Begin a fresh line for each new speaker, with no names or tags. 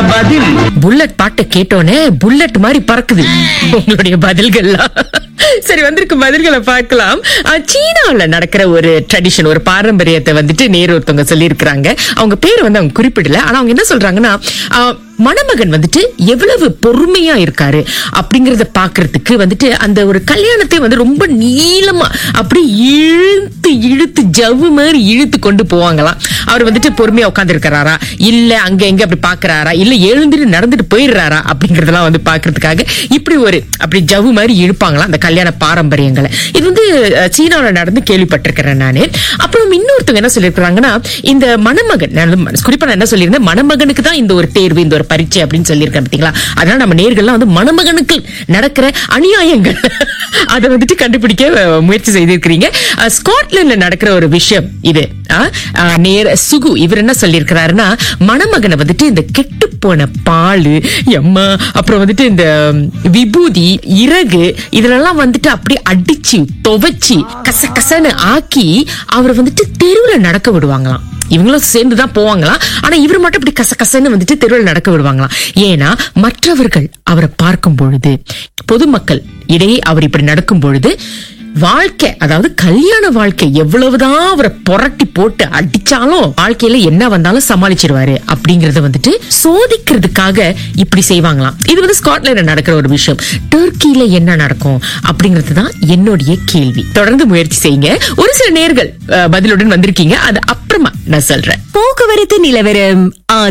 பதில்
புல்லட் பாட்டை கேட்டோனே புல்லட் மாதிரி பறக்குது உங்களுடைய பதில்கள்லாம் சரி வந்திருக்கு பதில்களை பார்க்கலாம் அஹ், சீனாவுல நடக்கிற ஒரு ட்ரெடிஷன் ஒரு பாரம்பரியத்தை வந்துட்டு நேரு ஒருத்தவங்க சொல்லியிருக்கிறாங்க அவங்க பேர் வந்து அவங்க குறிப்பிடல ஆனா அவங்க என்ன சொல்றாங்கன்னா அஹ், மணமகன் வந்துட்டு எவ்வளவு பொறுமையா இருக்காரு அப்படிங்கறத பாக்குறதுக்கு வந்துட்டு அந்த ஒரு கல்யாணத்தை வந்து ரொம்ப நீளமா அப்படி இழுத்து இழுத்து ஜவ்வு மாதிரி இழுத்து கொண்டு போவாங்களாம் அவர் வந்துட்டு பொறுமையா உட்கார்ந்து இருக்கிறாரா இல்ல அங்க எங்க அப்படி பாக்குறாரா இல்ல எழுந்துட்டு நடந்துட்டு போயிடுறாரா அப்படிங்கறதெல்லாம் வந்து பாக்குறதுக்காக இப்படி ஒரு அப்படி ஜவ்வு மாதிரி இழுப்பாங்களாம் அந்த கல்யாண பாரம்பரியங்களை இது வந்து அஹ், சீனாவுல நடந்து கேள்விப்பட்டிருக்கிறேன் நானு அப்புறம் இன்னொருத்தவங்க என்ன சொல்லியிருக்கிறாங்கன்னா இந்த மணமகன் நான் வந்து குறிப்பா நான் என்ன சொல்லியிருந்தேன் மணமகனுக்கு தான் இந்த ஒரு தேர்வு இந்த ஒரு பரீட்சை அப்படின்னு சொல்லியிருக்கேன் பாத்தீங்களா அதனால நம்ம நேர்கள்லாம் வந்து மணமகனுக்கு நடக்கிற அநியாயங்கள் அதை வந்துட்டு கண்டுபிடிக்க அஹ், முயற்சி செய்திருக்கிறீங்க அஹ், ஸ்காட்லாந்துல நடக்கிற ஒரு விஷயம் இது அஹ், அஹ், நேர சுகு இவர் என்ன சொல்லியிருக்கிறாருன்னா மணமகனை வந்துட்டு இந்த கெட்டு போன பாலு எம்மா அப்புறம் வந்துட்டு இந்த ம், விபூதி இறகு இதுலெல்லாம் வந்துட்டு அப்படியே அடிச்சு துவைச்சு கச கசன்னு ஆக்கி அவரை வந்துட்டு தெருவுல நடக்க விடுவாங்களாம் இவங்களும் சேர்ந்து தான் போவாங்களாம் ஆனா இவர் மட்டும் இப்படி கச கசன்னு வந்துட்டு தெருவில் நடக்க விடுவாங்களாம் ஏன்னா மற்றவர்கள் அவரை பார்க்கும் பொழுது பொதுமக்கள் இடையே அவர் இப்படி நடக்கும் பொழுது வாழ்க்கை அதாவது கல்யாண வாழ்க்கை எவ்வளவுதான் அவரை புரட்டி போட்டு அடிச்சாலும் வாழ்க்கையில என்ன வந்தாலும் சமாளிச்சிருவாரு அப்படிங்கறத வந்துட்டு சோதிக்கிறதுக்காக இப்படி செய்வாங்களாம் இது வந்து ஸ்காட்லாண்ட்ல நடக்கிற ஒரு விஷயம் டர்க்கில என்ன நடக்கும் அப்படிங்கிறது தான் என்னுடைய கேள்வி தொடர்ந்து முயற்சி செய்யுங்க ஒரு சில நேர்கள் அஹ், பதிலுடன் வந்திருக்கீங்க அது அப்புறமா நான் சொல்றேன்
போக்குவரத்து நிலவரம்